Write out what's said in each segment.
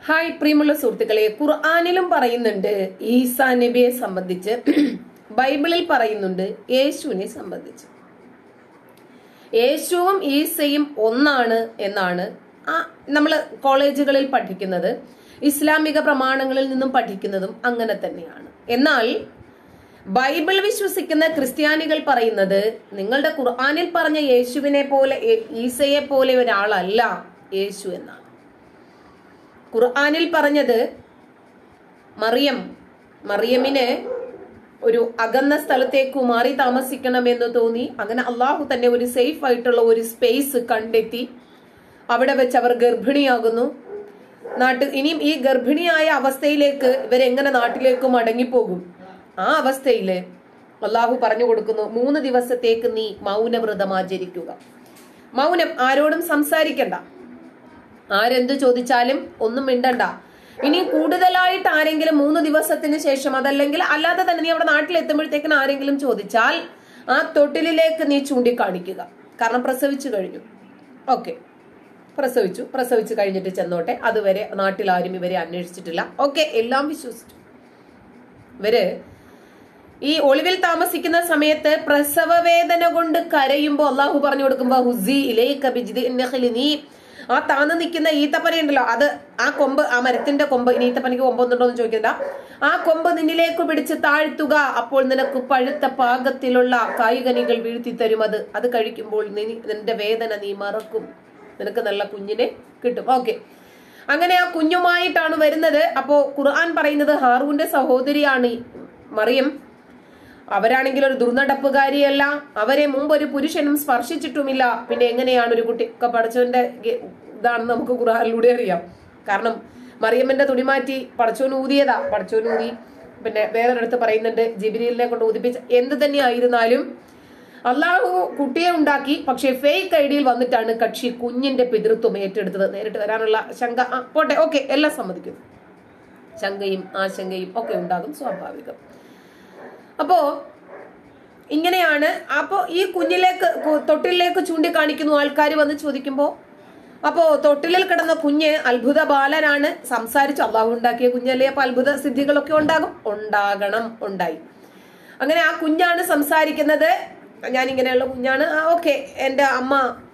Hi പ്രിയമുള്ള സുഹൃത്തുക്കളെ ഖുർആാനിലും പറയുന്നുണ്ട് ഈസാ നബിയെ സംബന്ധിച്ച് ബൈബിളിൽ പറയുന്നുണ്ട് യേശുവിനെ സംബന്ധിച്ച് യേശുവും ഈസയും ഒന്നാണ് എന്നാണ് ആ നമ്മൾ കോളേജുകളിൽ പഠിക്കുന്നത് ഇസ്ലാമിക പ്രമാണങ്ങളിൽ നിന്നും പഠിക്കുന്നതും അങ്ങനെ തന്നെയാണ് എന്നാൽ ബൈബിൾ വിശ്വസിക്കുന്ന ക്രിസ്ത്യാനികൾ പറയുന്നത് നിങ്ങളുടെ ഖുർആാനിൽ പറഞ്ഞ യേശുവിനെ പോലെ ഏ- ഈസയെ പോലെ ഒരാളല്ല യേശു എന്നാണ് ഖുർആാനിൽ പറഞ്ഞത് മറിയം മറിയമിന് ഒരു അകന്ന സ്ഥലത്തേക്ക് മാറി താമസിക്കണമെന്ന് തോന്നി അങ്ങനെ അള്ളാഹു തന്നെ ഒരു സേഫ് ആയിട്ടുള്ള ഒരു സ്പേസ് കണ്ടെത്തി അവിടെ വെച്ച് അവർ ഗർഭിണിയാകുന്നു നാട്ടിൽ ഇനിയും ഈ ഗർഭിണിയായ അവസ്ഥയിലേക്ക് ഇവരെങ്ങനെ നാട്ടിലേക്ക് മടങ്ങിപ്പോകും ആ അവസ്ഥയില് അള്ളാഹു പറഞ്ഞു കൊടുക്കുന്നു മൂന്ന് ദിവസത്തേക്ക് നീ മൗനവ്രതം ആചരിക്കുക മൗനം ആരോടും സംസാരിക്കണ്ട ആരെന്ത് ചോദിച്ചാലും ഒന്നും മിണ്ടണ്ട ഇനി കൂടുതലായിട്ട് ആരെങ്കിലും മൂന്ന് ദിവസത്തിന് ശേഷം അതല്ലെങ്കിൽ അല്ലാതെ തന്നെ നീ അവിടെ നാട്ടിലെത്തുമ്പോഴത്തേക്കിന് ആരെങ്കിലും ചോദിച്ചാൽ ആ തൊട്ടിലിലേക്ക് നീ ചൂണ്ടിക്കാണിക്കുക കാരണം പ്രസവിച്ചു കഴിഞ്ഞു ഓക്കെ പ്രസവിച്ചു പ്രസവിച്ചു കഴിഞ്ഞിട്ട് ചെന്നോട്ടെ അതുവരെ നാട്ടിൽ ആരും ഇവരെ അന്വേഷിച്ചിട്ടില്ല ഓക്കെ എല്ലാം വിശ്വസിച്ചു ഇവര് ഈ ഒളിവിൽ താമസിക്കുന്ന സമയത്ത് പ്രസവ വേദന കൊണ്ട് കരയുമ്പോ അള്ളാഹു പറഞ്ഞു കൊടുക്കുമ്പോ ഹുസി ഇലൈക ബിജ്ദിൻ നഖ്ലി നീ ആ താന്ന് നിൽക്കുന്ന ഈത്തപ്പന ഉണ്ടല്ലോ അത് ആ കൊമ്പ് ആ മരത്തിന്റെ കൊമ്പ് ഇനി ഈത്തപ്പനയ്ക്ക് കൊമ്പൊന്നുണ്ടോ എന്ന് ചോദിക്കണ്ട ആ കൊമ്പ് നിന്നിലേക്ക് പിടിച്ച് താഴ്ത്തുക അപ്പോൾ നിനക്ക് പഴുത്ത പാകത്തിലുള്ള കായികനികൾ വീഴ്ത്തി തരും അത് അത് കഴിക്കുമ്പോൾ നീ- നിന്റെ വേദന നീ മറക്കും നിനക്ക് നല്ല കുഞ്ഞിനെ കിട്ടും ഓക്കെ അങ്ങനെ ആ കുഞ്ഞുമായിട്ടാണ് വരുന്നത് അപ്പോ ഖുർആൻ പറയുന്നത് ഹാറൂന്റെ സഹോദരിയാണ് ഈ മറിയം അവരാണെങ്കിൽ ഒരു ദുർനടപ്പുകാരിയല്ല അവരെ മുമ്പ് ഒരു പുരുഷനും സ്പർശിച്ചിട്ടുമില്ല പിന്നെ എങ്ങനെയാണ് ഒരു കുട്ടി ഒക്കെ പഠിച്ചവന്റെ ഗ- ഇതാണെന്ന് നമുക്ക് ഖുർആനിലൂടെ അറിയാം കാരണം മറിയമ്മന്റെ തുണി മാറ്റി പടച്ചോൻ ഊതിയതാ പടച്ചോൻ ഊതി പിന്നെ വേറൊരിടത്ത് പറയുന്നുണ്ട് ജിബിരിലിനെ കൊണ്ട് ഊതിപ്പിച്ച എന്ത് തന്നെ ആയിരുന്നാലും അള്ളാഹു കുട്ടിയെ ഉണ്ടാക്കി പക്ഷെ ഫേക്ക് ഐഡിയിൽ വന്നിട്ടാണ് കക്ഷി കുഞ്ഞിന്റെ പിതൃത്വം ഏറ്റെടുത്തത് നേരിട്ട് വരാനുള്ള ശങ്ക ആ, പോട്ടെ ഓക്കെ എല്ലാം സമ്മതിക്കുന്നു ശങ്കയും ആശങ്കയും ഒക്കെ ഉണ്ടാകും സ്വാഭാവികം അപ്പോ ഇങ്ങനെയാണ് അപ്പോ ഈ കുഞ്ഞിലേക്ക് കു- തൊട്ടിലേക്ക് ചൂണ്ടിക്കാണിക്കുന്നു ആൾക്കാർ വന്ന് ചോദിക്കുമ്പോ അപ്പോ തൊട്ടിലിൽ കിടന്ന കുഞ്ഞ് അത്ഭുത ബാലനാണ് സംസാരിച്ചു അള്ളാഹു ഉണ്ടാക്കിയ കുഞ്ഞല്ലേ അപ്പൊ അത്ഭുത സിദ്ധികളൊക്കെ ഉണ്ടാകും ഉണ്ടാകണം ഉണ്ടായി അങ്ങനെ ആ കുഞ്ഞാണ് സംസാരിക്കുന്നത് ഞാൻ ഇങ്ങനെയുള്ള കുഞ്ഞാണ് ആ ഓക്കെ എൻ്റെ അമ്മ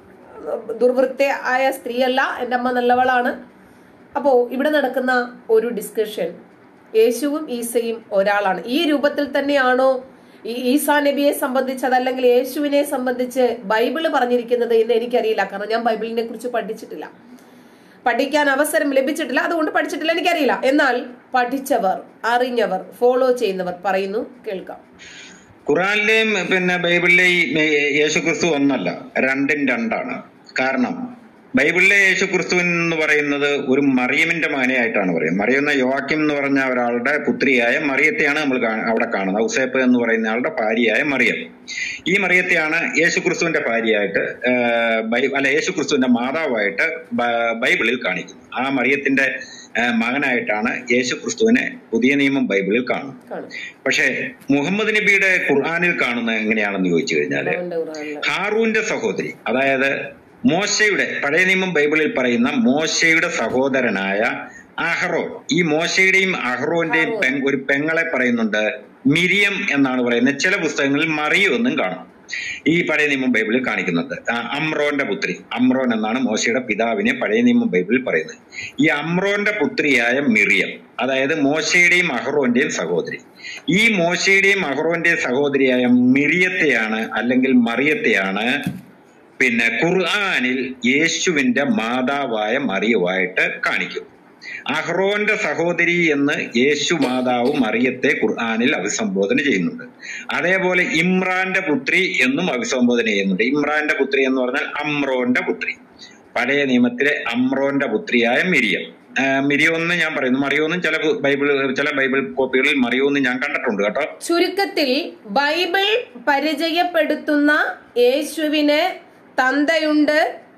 ദുർവൃത്ത ആയ സ്ത്രീയല്ല എൻ്റെ അമ്മ നല്ലവളാണ് അപ്പോ ഇവിടെ നടക്കുന്ന ഒരു ഡിസ്കഷൻ യേശുവും ഈസയും ഒരാളാണ് ഈ രൂപത്തിൽ തന്നെയാണോ ഈ ഈസാ നബിയെ സംബന്ധിച്ച് അതല്ലെങ്കിൽ യേശുവിനെ സംബന്ധിച്ച് ബൈബിള് പറഞ്ഞിരിക്കുന്നത് എന്ന് എനിക്കറിയില്ല കാരണം ഞാൻ ബൈബിളിനെ കുറിച്ച് പഠിച്ചിട്ടില്ല പഠിക്കാൻ അവസരം ലഭിച്ചിട്ടില്ല അതുകൊണ്ട് പഠിച്ചിട്ടില്ല എനിക്കറിയില്ല എന്നാൽ പഠിച്ചവർ അറിഞ്ഞവർ ഫോളോ ചെയ്യുന്നവർ പറയുന്നു കേൾക്കാം ഖുറാനിലെയും പിന്നെ ബൈബിളിലെയും യേശു ക്രിസ്തു ഒന്നല്ല രണ്ടും രണ്ടാണ് കാരണം ബൈബിളിലെ യേശു ക്രിസ്തു എന്ന് പറയുന്നത് ഒരു മറിയമിന്റെ മകനെയായിട്ടാണ് പറയുന്നത് മറിയം എന്ന യോവാക്യം എന്ന് പറഞ്ഞ ഒരാളുടെ പുത്രിയായ മറിയത്തെയാണ് നമ്മൾ കാ- അവിടെ കാണുന്നത് ഔസേപ്പ് എന്ന് പറയുന്ന ആളുടെ ഭാര്യയായ മറിയം ഈ മറിയത്തെയാണ് യേശു ക്രിസ്തുവിന്റെ ഭാര്യയായിട്ട് ആ, ബൈ- അല്ല യേശു ക്രിസ്തുവിന്റെ മാതാവായിട്ട് ബ- ബൈബിളിൽ കാണിക്കുന്നു ആ മറിയത്തിന്റെ ആ, മകനായിട്ടാണ് യേശു ക്രിസ്തുവിനെ പുതിയ നിയമം ബൈബിളിൽ കാണുന്നത് കാണും പക്ഷേ മുഹമ്മദ് നബിയുടെ ഖുർആാനിൽ കാണുന്നത് എങ്ങനെയാണെന്ന് ചോദിച്ചു കഴിഞ്ഞാല് അവന്റെ ഖുർആനില്. ഹാറൂന്റെ സഹോദരി അതായത് മോശയുടെ പഴയ നിയമം ബൈബിളിൽ പറയുന്ന മോശയുടെ സഹോദരനായ അഹ്റോൻ ഈ മോശയുടെയും അഹ്റോന്റെയും പെങ് ഒരു പെങ്ങളെ പറയുന്നുണ്ട് മിരിയം എന്നാണ് പറയുന്നത് ചില പുസ്തകങ്ങളിൽ മറിയോ എന്നും കാണും ഈ പഴയ നിയമം ബൈബിളിൽ കാണിക്കുന്നുണ്ട് ആ, അമ്രോന്റെ പുത്രി അമ്രോൻ എന്നാണ് മോശയുടെ പിതാവിനെ പഴയ നിയമം ബൈബിളിൽ പറയുന്നത് ഈ അമ്രോന്റെ പുത്രിയായ മിറിയം അതായത് മോശയുടെയും അഹ്റോന്റെയും സഹോദരി ഈ മോശയുടെയും അഹ്റോന്റെയും സഹോദരിയായ മിറിയത്തെയാണ് അല്ലെങ്കിൽ മറിയത്തെയാണ് പിന്നെ ഖുർആനിൽ യേശുവിന്റെ മാതാവായ മറിയവായിട്ട് കാണിക്കും അഹ്റോന്റെ സഹോദരി എന്ന് യേശു മാതാവ് മറിയത്തെ ഖുർആനിൽ അഭിസംബോധന ചെയ്യുന്നുണ്ട് അതേപോലെ ഇമ്രാന്റെ പുത്രി എന്നും അഭിസംബോധന ചെയ്യുന്നുണ്ട് ഇമ്രാന്റെ പുത്രി എന്ന് പറഞ്ഞാൽ അമ്രോന്റെ പുത്രി പഴയ നിയമത്തിലെ അമ്രോന്റെ പുത്രിയായ മിരിയം ആ, മിരിയം എന്ന് ഞാൻ പറയുന്നു മറിയോന്നും ചില ബൈബിൾ ചില ബൈബിൾ കോപ്പികളിൽ മറിയോന്ന് ഞാൻ കണ്ടിട്ടുണ്ട് കേട്ടോ ചുരുക്കത്തിൽ ബൈബിൾ പരിചയപ്പെടുത്തുന്ന യേശുവിന് തന്തയുണ്ട്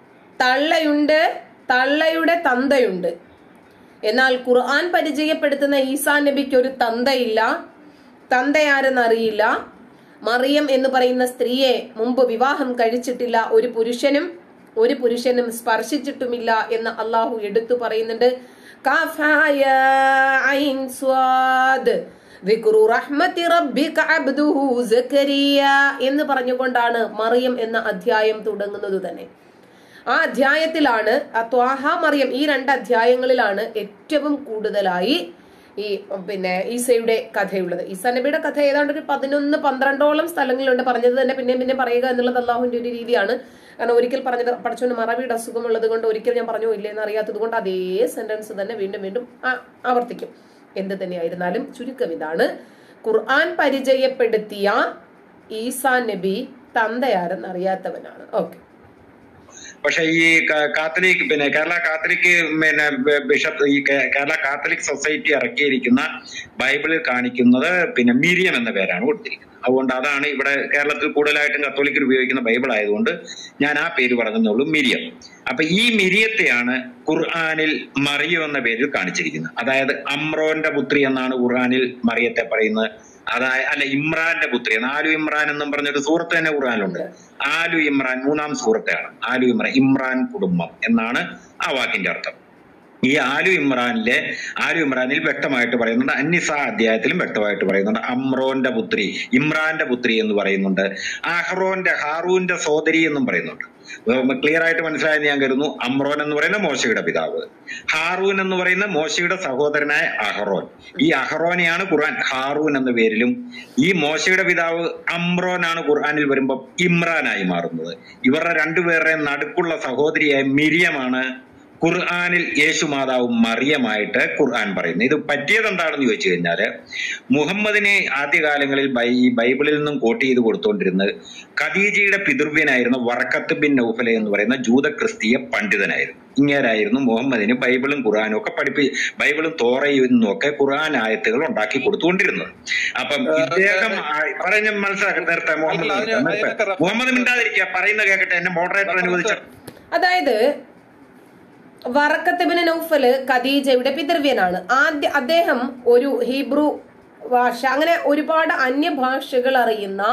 തള്ളയുണ്ട് തള്ളയുടെ തന്തയുണ്ട് എന്നാൽ ഖുർആൻ പരിചയപ്പെടുത്തുന്ന ഈസാ നബിക്ക് ഒരു തന്തയില്ല തന്തയാരെന്നറിയില്ല മറിയം എന്ന് പറയുന്ന സ്ത്രീയെ മുമ്പ് വിവാഹം കഴിച്ചിട്ടില്ല ഒരു പുരുഷനും ഒരു പുരുഷനും സ്പർശിച്ചിട്ടുമില്ല എന്ന് അള്ളാഹു എടുത്തു പറയുന്നുണ്ട് കാഫായ ഐൻ സ്വാദ് ദിക്റു റഹ്മത്തി റബ്ബിക അബ്ദുഹു സക്കരിയ എന്ന് പറഞ്ഞുകൊണ്ടാണ് മറിയം എന്ന അധ്യായം തുടങ്ങുന്നത് തന്നെ ആ അധ്യായത്തിലാണ് ആ ത്വാഹ മറിയം ഈ രണ്ട് അധ്യായങ്ങളിലാണ് ഏറ്റവും കൂടുതലായി ഈ പിന്നെ ഈസയുടെ കഥയുള്ളത് ഈസ നബിയുടെ കഥ ഏതാണ്ട് ഒരു പതിനൊന്ന് പന്ത്രണ്ടോളം സ്ഥലങ്ങളിലുണ്ട് പറഞ്ഞത് തന്നെ പിന്നെ പിന്നെ പറയുക എന്നുള്ളത് അള്ളാഹുവിന്റെ ഒരു രീതിയാണ് കാരണം ഒരിക്കൽ പറഞ്ഞത് പഠിച്ചോണ്ട് മറവിയുടെ അസുഖമുള്ളത് കൊണ്ട് ഒരിക്കൽ ഞാൻ പറഞ്ഞോ ഇല്ലെന്ന് അറിയാത്തത് കൊണ്ട് അതേ സെന്റൻസ് തന്നെ വീണ്ടും വീണ്ടും ആ- ആവർത്തിക്കും എന്ത് തന്നെയായിരുന്നാലും ചുരുക്കം ഇതാണ് ഖുർആൻ പരിചയപ്പെടുത്തിയ ഈസാ നബി തന്തയാരെന്ന് അറിയാത്തവനാണ് ഓക്കെ പക്ഷെ ഈ ക- കാത്തലിക് പിന്നെ കേരള കാത്തലിക് പിന്നെ ബ- ബിഷപ്പ് ഈ കേ- കേരള കാത്തലിക് സൊസൈറ്റി ഇറക്കിയിരിക്കുന്ന ബൈബിളിൽ കാണിക്കുന്നത് പിന്നെ മിരിയം എന്ന പേരാണ് കൊടുത്തിരിക്കുന്നത് അതുകൊണ്ട് അതാണ് ഇവിടെ കേരളത്തിൽ കൂടുതലായിട്ടും കത്തോലിക്കർ ഉപയോഗിക്കുന്ന ബൈബിൾ ആയതുകൊണ്ട് ഞാൻ ആ പേര് പറഞ്ഞെന്നുള്ളൂ മിരിയം അപ്പൊ ഈ മിരിയത്തെയാണ് ഖുർആാനിൽ മറിയം എന്ന പേരിൽ കാണിച്ചിരിക്കുന്നത് അതായത് അമ്രോന്റെ പുത്രി എന്നാണ് ഖുർആാനിൽ മറിയത്തെ പറയുന്നത് അതായത് അല്ല ഇമ്രാന്റെ പുത്രി ആലു ഇമ്രാൻ എന്നും പറഞ്ഞൊരു സൂറത്ത് തന്നെ ഖുർആാനിലുണ്ട് ആലു ഇമ്രാൻ മൂന്നാം സൂറത്താണ് ആലു ഇമ്രാൻ ഇമ്രാൻ കുടുംബം എന്നാണ് ആ വാക്കിന്റെ അർത്ഥം ഈ ആലു ഇമ്രാനിലെ ആലു ഇമ്രാനിൽ വ്യക്തമായിട്ട് പറയുന്നുണ്ട് അന്നിസ അധ്യായത്തിലും വ്യക്തമായിട്ട് പറയുന്നുണ്ട് അമ്രോന്റെ പുത്രി ഇമ്രാന്റെ പുത്രി എന്ന് പറയുന്നുണ്ട് അഹ്റോന്റെ ഹാറൂന്റെ സോദരി എന്നും പറയുന്നുണ്ട് ക്ലിയർ ആയിട്ട് മനസ്സിലായെന്ന് ഞാൻ കരുതുന്നു അമ്രോൻ എന്ന് പറയുന്ന മോശയുടെ പിതാവ് ഹാറൂൻ എന്ന് പറയുന്ന മോശയുടെ സഹോദരനായ അഹ്റോൻ ഈ അഹ്റോനെയാണ് ഖുർആൻ ഹാറൂൻ എന്ന പേരിലും ഈ മോശയുടെ പിതാവ് അമ്രോനാണ് ഖുർആനിൽ വരുമ്പോൾ ഇമ്രാനായി മാറുന്നത് ഇവരുടെ രണ്ടുപേരുടെയും നടുക്കുള്ള സഹോദരിയായ മിരിയമാണ് ഖുർആാനിൽ യേശു മാതാവും മറിയമായിട്ട് ഖുർആൻ പറയുന്നത് ഇത് പറ്റിയത് എന്താണെന്ന് ചോദിച്ചു കഴിഞ്ഞാല് മുഹമ്മദിനെ ആദ്യകാലങ്ങളിൽ ബൈ ഈ ബൈബിളിൽ നിന്നും കോട്ട് ചെയ്ത് കൊടുത്തുകൊണ്ടിരുന്നത് ഖദീജയുടെ പിതൃവ്യനായിരുന്ന വറക്കത്ത് ബിൻ നൗഫലെ എന്ന് പറയുന്ന ജൂത ക്രിസ്തീയ പണ്ഡിതനായിരുന്നു ഇങ്ങേരായിരുന്നു മുഹമ്മദിന് ബൈബിളും ഖുർആാനും ഒക്കെ പഠിപ്പി ബൈബിളും തോറയിൽ നിന്നും ഒക്കെ ഖുർആൻ ആയത്തുകൾ ഉണ്ടാക്കി കൊടുത്തുകൊണ്ടിരുന്നത് അപ്പം ഇദ്ദേഹം ആ- പറഞ്ഞ മനസ്സിലാക്കി നേരത്തെ മുഹമ്മദ് അല്ല, അതിന് നിർത്താം. അതിനൊക്കെ റെഫറൻസ് മുഹമ്മദ് മിണ്ടാതിരിക്കുക പറയുന്ന കേൾക്കട്ടെ എന്നെ മോഡറേറ്റർ അനുവദിച്ച അതായത് വറക്കത്ത് ബിൻ നൗഫല് ഖദീജയുടെ പിതൃവ്യനാണ് ആദ്യ അദ്ദേഹം ഒരു ഹീബ്രു ഭാഷ അങ്ങനെ ഒരുപാട് അന്യഭാഷകൾ അറിയുന്ന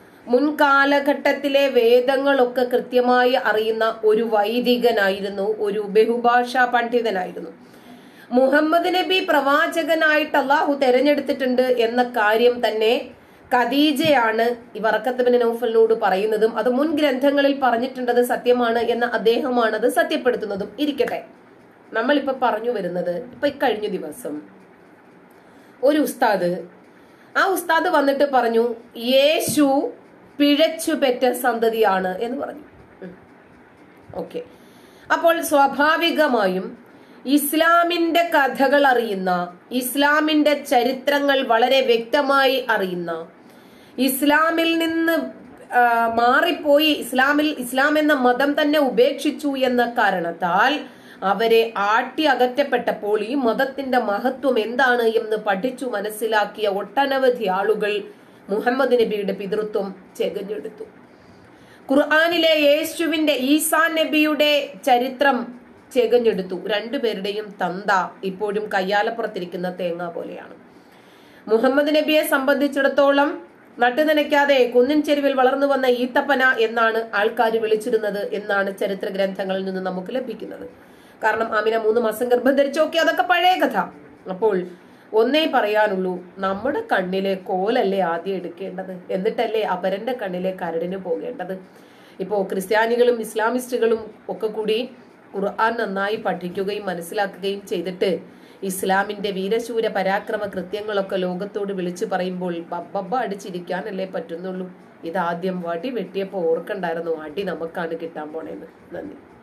മുൻകാലഘട്ടത്തിലെ വേദങ്ങളൊക്കെ കൃത്യമായി അറിയുന്ന ഒരു വൈദികനായിരുന്നു ഒരു ബഹുഭാഷാ പണ്ഡിതനായിരുന്നു മുഹമ്മദ് നബി പ്രവാചകനായിട്ട് അള്ളാഹു തെരഞ്ഞെടുത്തിട്ടുണ്ട് എന്ന കാര്യം തന്നെ ഖദീജയാണ് ഈ വറക്കത്ത് ബിൻ നൗഫലിനോട് പറയുന്നതും അത് മുൻ ഗ്രന്ഥങ്ങളിൽ പറഞ്ഞിട്ടുണ്ടത് സത്യമാണ് എന്ന അദ്ദേഹമാണത് സത്യപ്പെടുത്തുന്നതും ഇരിക്കട്ടെ നമ്മളിപ്പോ പറഞ്ഞു വരുന്നത് ഇപ്പൊ ഇക്കഴിഞ്ഞ ദിവസം ഒരു ഉസ്താദ് ആ ഉസ്താദ് വന്നിട്ട് പറഞ്ഞു യേശു പിഴച്ചു പെറ്റ സന്തതിയാണ് എന്ന് പറഞ്ഞു ഓക്കെ അപ്പോൾ സ്വാഭാവികമായും ഇസ്ലാമിന്റെ കഥകൾ അറിയുന്ന ഇസ്ലാമിന്റെ ചരിത്രങ്ങൾ വളരെ വ്യക്തമായി അറിയുന്ന ഇസ്ലാമിൽ നിന്ന് ആ, മാറിപ്പോയി ഇസ്ലാമിൽ ഇസ്ലാം എന്ന മതം തന്നെ ഉപേക്ഷിച്ചു എന്ന കാരണത്താൽ അവരെ ആട്ടി അകറ്റപ്പെട്ടപ്പോൾ ഈ മതത്തിന്റെ മഹത്വം എന്താണ് എന്ന് പഠിച്ചു മനസ്സിലാക്കിയ ഒട്ടനവധി ആളുകൾ മുഹമ്മദ് നബിയുടെ പിതൃത്വം ചെകഞ്ഞെടുത്തു ഖുർആാനിലെ യേശുവിന്റെ ഈസാ നബിയുടെ ചരിത്രം ചെകഞ്ഞെടുത്തു രണ്ടുപേരുടെയും തന്ത ഇപ്പോഴും കയ്യാലപ്പുറത്തിരിക്കുന്ന തേങ്ങ പോലെയാണ് മുഹമ്മദ് നബിയെ സംബന്ധിച്ചിടത്തോളം നട്ടുനനയ്ക്കാതെ കുന്നിൻ ചെരുവിൽ വളർന്നു വന്ന ഈത്തപ്പന എന്നാണ് ആൾക്കാർ വിളിച്ചിരുന്നത് എന്നാണ് ചരിത്ര ഗ്രന്ഥങ്ങളിൽ നിന്ന് നമുക്ക് ലഭിക്കുന്നത് കാരണം ആമിന മൂന്ന് മാസം ഗർഭം ധരിച്ചു നോക്കി അതൊക്കെ പഴയ കഥ അപ്പോൾ ഒന്നേ പറയാനുള്ളൂ നമ്മുടെ കണ്ണിലെ കോലല്ലേ ആദ്യം എടുക്കേണ്ടത് എന്നിട്ടല്ലേ അപരന്റെ കണ്ണിലെ കരടിന് പോകേണ്ടത് ഇപ്പോ ക്രിസ്ത്യാനികളും ഇസ്ലാമിസ്റ്റുകളും ഒക്കെ കൂടി ഖുർആൻ നന്നായി പഠിക്കുകയും മനസ്സിലാക്കുകയും ചെയ്തിട്ട് ഇസ്ലാമിന്റെ വീരശൂര പരാക്രമ കൃത്യങ്ങളൊക്കെ ലോകത്തോട് വിളിച്ചു പറയുമ്പോൾ ബബ്ബ അടിച്ചിരിക്കാനല്ലേ പറ്റുന്നുള്ളൂ ഇതാദ്യം വടി വെട്ടിയപ്പോ ഓർക്കണ്ടായിരുന്നു അടി നമുക്കാണ് കിട്ടാൻ പോണേന്ന് നന്ദി